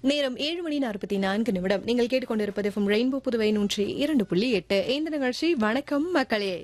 நேரம் ஏழு மணி நாற்பத்தி நான்கு நிமிடம் நீங்கள் கேட்டுக்கொண்டிருப்பது எஃப்எம் ரெயின்போ புதுவை நூற்றி இரண்டு புள்ளி எட்டு இந்த நிகழ்ச்சி வணக்கம் மக்களே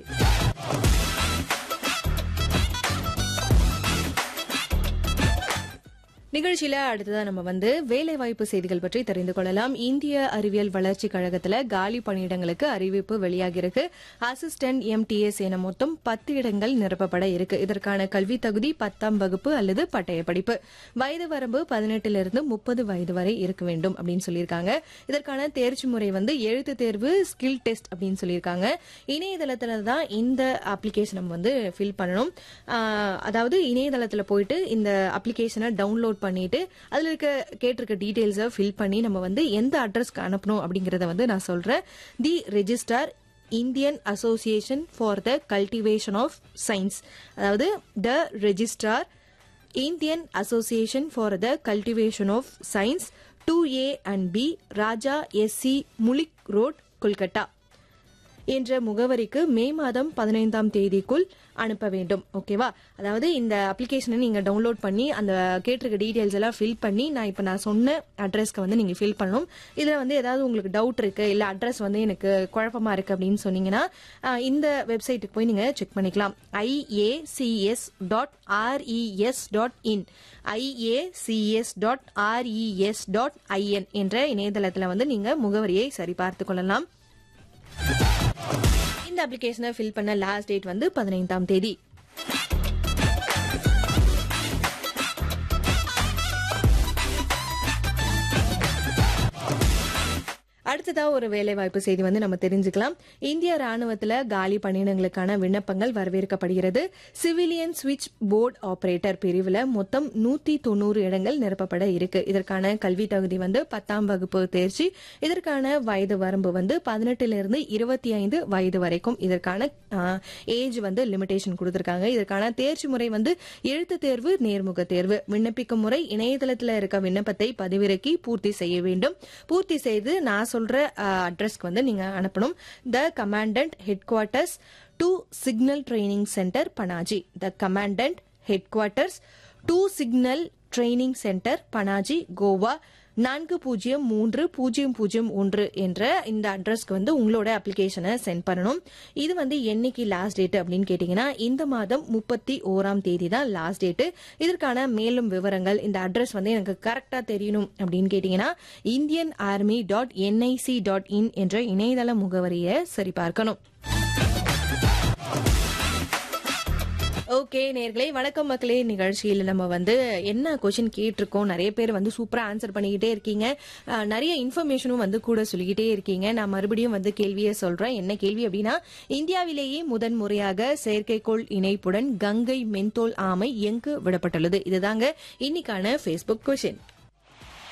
நிகழ்ச்சியில அடுத்ததா நம்ம வந்து வேலைவாய்ப்பு செய்திகள் பற்றி தெரிந்து கொள்ளலாம் இந்திய அறிவியல் வளர்ச்சி கழகத்துல காலி பணியிடங்களுக்கு அறிவிப்பு வெளியாகிருக்கு அசிஸ்டன்ட் எம்டிஎஸ் என மொத்தம் பத்து இடங்கள் நிரப்பப்பட இருக்கு இதற்கான கல்வி தகுதி பத்தாம் வகுப்பு அல்லது பட்டய படிப்பு வயது வரம்பு பதினெட்டிலிருந்து முப்பது வயது வரை இருக்க வேண்டும் அப்படின்னு சொல்லியிருக்காங்க இதற்கான தேர்ச்சி முறை வந்து எழுத்து தேர்வு ஸ்கில் டெஸ்ட் அப்படின்னு சொல்லியிருக்காங்க இணையதளத்துல தான் இந்த அப்ளிகேஷன் நம்ம வந்து ஃபில் பண்ணணும் ஆஹ் அதாவது இணையதளத்துல போயிட்டு இந்த அப்ளிகேஷனை டவுன்லோட் பண்ணிட்டு அதுல இருக்க கேட்டிருக்க டீடைல்ஸை ஃபில் பண்ணி நம்ம வந்து எந்த அட்ரஸ்க்கு அனுப்பணும் அப்படிங்கறத வந்து நான் சொல்றேன் the registrar Indian association for the cultivation of science அதாவது the registrar Indian association for the cultivation of science two A and B Raja SC Mullick road Kolkata என்ற முகவரிக்கு மே மாதம் பதினைந்தாம் தேதிக்குள் அனுப்ப வேண்டும் ஓகேவா அதாவது இந்த அப்ளிகேஷனை நீங்க டவுன்லோட் பண்ணி அந்த கேட்டிருக்க டீடைல்ஸ் எல்லாம் ஃபில் பண்ணி நான் இப்போ நான் சொன்ன அட்ரஸ்க்கு வந்து நீங்க ஃபில் பண்ணணும் இதுல வந்து ஏதாவது உங்களுக்கு டவுட் இருக்கு இல்ல அட்ரஸ் வந்து எனக்கு குழப்பமா இருக்கு அப்படின்னு சொன்னீங்கன்னா ஆஹ், இந்த வெப்சைட்டுக்கு போய் நீங்க செக் பண்ணிக்கலாம் IACS dot RES dot in IACS dot RES dot IN என்ற இணையதளத்தில் வந்து நீங்க முகவரியை சரிபார்த்து கொள்ளலாம் இந்த அப்ளிகேஷனை ஃபில் பண்ண லாஸ்ட் டேட் வந்து பதினைந்தாம் தேதி அடுத்ததா ஒரு வேலைவாய்ப்பு செய்தி வந்து நம்ம தெரிஞ்சுக்கலாம் இந்திய ராணுவத்துல காலி பணியிடங்களுக்கான விண்ணப்பங்கள் வரவேற்கப்படுகிறது சிவிலியன் சுவிட்ச் போர்டு ஆபரேட்டர் பிரிவுல மொத்தம் நூத்தி தொண்ணூறு இடங்கள் நிரப்பப்பட இருக்கு இதற்கான கல்வி தகுதி வந்து பத்தாம் வகுப்பு தேர்ச்சி இதற்கான வயது வரம்பு வந்து பதினெட்டுல இருந்து இருபத்தி ஐந்து வயது வரைக்கும் இதற்கான ஏஜ் வந்து லிமிடேஷன் கொடுத்திருக்காங்க இதற்கான தேர்ச்சி முறை வந்து எழுத்து தேர்வு நேர்முக தேர்வு விண்ணப்பிக்கும் முறை இணையதளத்தில் இருக்க விண்ணப்பத்தை பதிவிறக்கி பூர்த்தி செய்ய வேண்டும் பூர்த்தி செய்து நான் சொல்ற அட்ரஸ்க்கு வந்து நீங்க அனுப்பணும் the commandant headquarters to signal training centre Panaji the commandant headquarters to signal training centre Panaji Goa நான்கு பூஜ்ஜியம் மூன்று பூஜ்ஜியம் பூஜ்ஜியம் ஒன்று என்ற இந்த அட்ரஸ்க்கு வந்து உங்களோட அப்ளிகேஷனை சென்ட் பண்ணணும் இது வந்து என்னைக்கு லாஸ்ட் டேட் அப்படின்னு கேட்டீங்கன்னா இந்த மாதம் முப்பத்தி ஓராம் தேதி தான் லாஸ்ட் டேட்டு இதற்கான மேலும் விவரங்கள் இந்த அட்ரஸ் வந்து எனக்கு கரெக்டா தெரியணும் அப்படின்னு கேட்டீங்கன்னா Indian army dot NIC dot in என்ற இணையதள முகவரியை சரிபார்க்கணும் ஓகே நேர்களே வணக்கம் மக்களே நிகழ்ச்சியில் நம்ம வந்து என்ன கொஷின் கேட்டிருக்கோம் நிறைய பேர் வந்து சூப்பரா ஆன்சர் பண்ணிக்கிட்டே இருக்கீங்க அஹ், நிறைய இன்ஃபர்மேஷனும் வந்து கூட சொல்லிக்கிட்டே இருக்கீங்க நான் மறுபடியும் வந்து கேள்வியை சொல்றேன் என்ன கேள்வி அப்படின்னா இந்தியாவிலேயே முதன் முறையாக செயற்கைக்கோள் இணைப்புடன் கங்கை மென்தோல் ஆமை எங்கு விடப்பட்டுள்ளது இதுதாங்க இன்னைக்கான ஃபேஸ்புக் கொஷின்